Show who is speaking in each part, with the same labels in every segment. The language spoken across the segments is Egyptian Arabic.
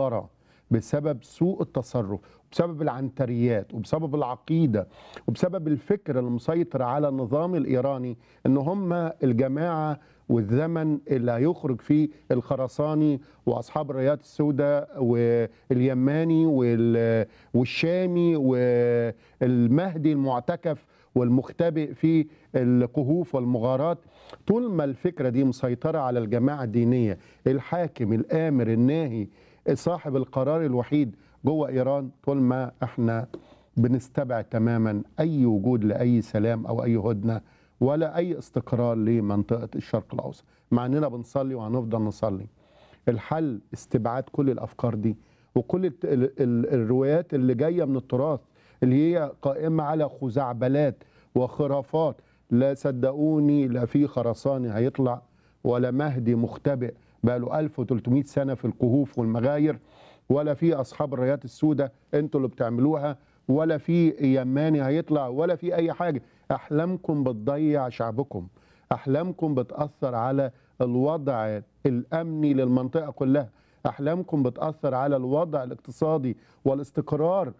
Speaker 1: ورا بسبب سوء التصرف بسبب العنتريات وبسبب العقيدة وبسبب الفكر المسيطر على النظام الإيراني إن هم الجماعة والزمن اللي هيخرج فيه الخرساني واصحاب الرايات السوداء واليماني وال- والشامي والمهدي المعتكف والمختبئ في الكهوف والمغارات طول ما الفكره دي مسيطره على الجماعه الدينيه الحاكم الامر الناهي صاحب القرار الوحيد جوه ايران طول ما احنا بنستبعد تماما اي وجود لاي سلام او اي هدنه ولا اي استقرار لمنطقه الشرق الاوسط مع اننا بنصلي وهنفضل نصلي الحل استبعاد كل الافكار دي وكل الت- ال- ال- الروايات اللي جايه من التراث اللي هي قائمه على خزعبلات وخرافات لا صدقوني لا في خرساني هيطلع ولا مهدي مختبئ بقى له 1300 سنه في الكهوف والمغاير ولا في اصحاب الرايات السوداء انتوا اللي بتعملوها ولا في يماني هيطلع ولا في اي حاجه احلامكم بتضيع شعبكم احلامكم بتاثر على الوضع الامني للمنطقه كلها احلامكم بتاثر على الوضع الاقتصادي والاستقرار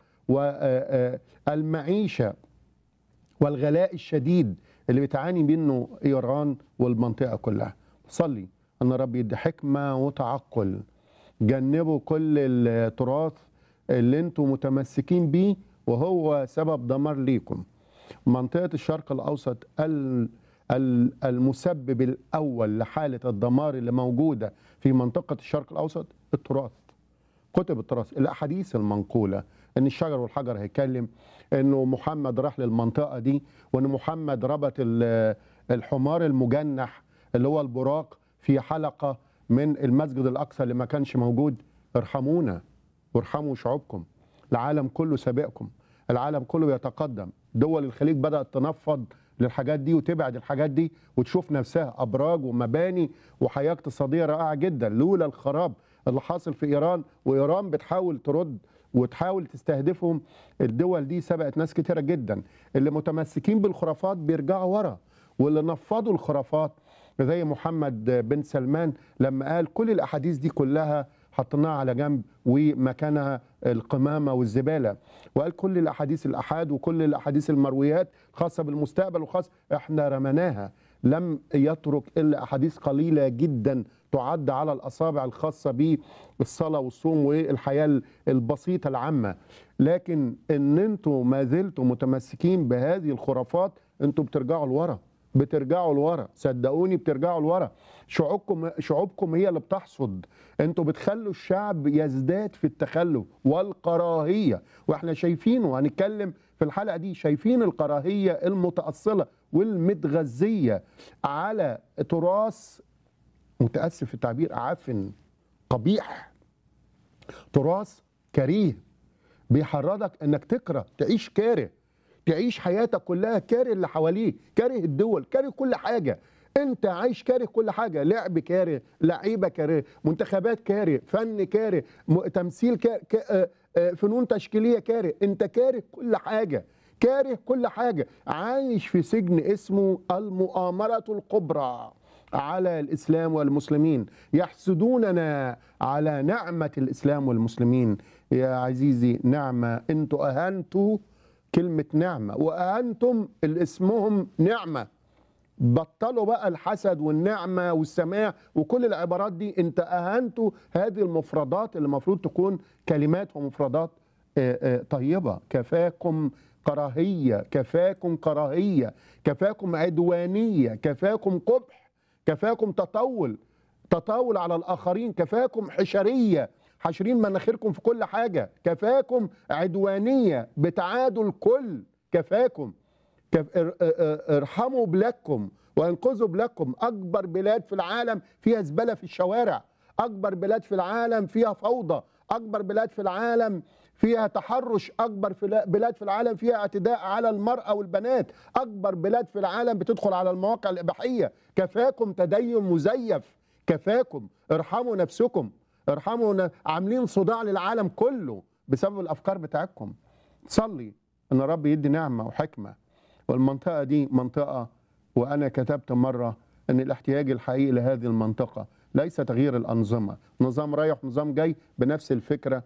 Speaker 1: والمعيشه والغلاء الشديد اللي بتعاني منه ايران والمنطقه كلها صلي ان رب يدي حكمه وتعقل جنبوا كل التراث اللي انتم متمسكين بيه وهو سبب دمار ليكم منطقه الشرق الاوسط ال- ال- المسبب الاول لحاله الدمار اللي موجوده في منطقه الشرق الاوسط التراث كتب التراث الاحاديث المنقوله ان الشجر والحجر هيكلم انه محمد راح للمنطقه دي وان محمد ربط ال- الحمار المجنح اللي هو البراق في حلقه من المسجد الاقصى اللي ما كانش موجود ارحمونا وارحموا شعوبكم العالم كله سابقكم العالم كله بيتقدم دول الخليج بدات تنفض للحاجات دي وتبعد الحاجات دي وتشوف نفسها ابراج ومباني وحياه اقتصاديه رائعه جدا لولا الخراب اللي حاصل في ايران وايران بتحاول ترد وتحاول تستهدفهم الدول دي سبقت ناس كتيره جدا اللي متمسكين بالخرافات بيرجعوا ورا واللي نفضوا الخرافات زي محمد بن سلمان لما قال كل الاحاديث دي كلها حطيناها على جنب ومكانها القمامه والزباله وقال كل الاحاديث الاحاد وكل الاحاديث المرويات خاصه بالمستقبل وخاص احنا رمناها لم يترك الا احاديث قليله جدا تعد على الاصابع الخاصه بالصلاه والصوم والحياه البسيطه العامه لكن ان انتم ما زلتم متمسكين بهذه الخرافات انتم بترجعوا لورا بترجعوا لورا صدقوني بترجعوا لورا شعوبكم شعوبكم هي اللي بتحصد انتوا بتخلوا الشعب يزداد في التخلف والكراهيه واحنا شايفين وهنتكلم في الحلقه دي شايفين الكراهيه المتاصله والمتغذيه على تراث متاسف في التعبير عفن قبيح تراث كريه بيحرضك انك تكره تعيش كاره تعيش حياتك كلها كاره اللي حواليك كاره الدول كاره كل حاجه انت عايش كاره كل حاجه لعب كاره لعيبه كاره منتخبات كاره فن كاره م- تمثيل كاره ك- آه، آه، فنون تشكيليه كاره انت كاره كل حاجه كاره كل حاجه عايش في سجن اسمه المؤامره الكبرى على الاسلام والمسلمين يحسدوننا على نعمه الاسلام والمسلمين يا عزيزي نعمه انتوا اهنتوا كلمه نعمه واهنتم اللي اسمهم نعمه بطلوا بقى الحسد والنعمه والسماع وكل العبارات دي انت اهنتوا هذه المفردات اللي المفروض تكون كلمات ومفردات آه، آه، طيبه كفاكم كراهيه كفاكم كراهيه كفاكم عدوانيه كفاكم قبح كفاكم تطول تطاول على الاخرين كفاكم حشريه حاشرين مناخيركم في كل حاجه كفاكم عدوانيه بتعادوا الكل كفاكم كف... ار- ار- ارحموا بلادكم وانقذوا بلادكم اكبر بلاد في العالم فيها زباله في الشوارع اكبر بلاد في العالم فيها فوضى اكبر بلاد في العالم فيها تحرش اكبر في بلاد في العالم فيها اعتداء على المراه والبنات اكبر بلاد في العالم بتدخل على المواقع الاباحيه كفاكم تدين مزيف كفاكم ارحموا نفسكم ارحموا ن... عاملين صداع للعالم كله بسبب الافكار بتاعتكم صلي ان رب يدي نعمه وحكمه والمنطقه دي منطقه وانا كتبت مره ان الاحتياج الحقيقي لهذه المنطقه ليس تغيير الانظمه نظام رايح نظام جاي بنفس الفكره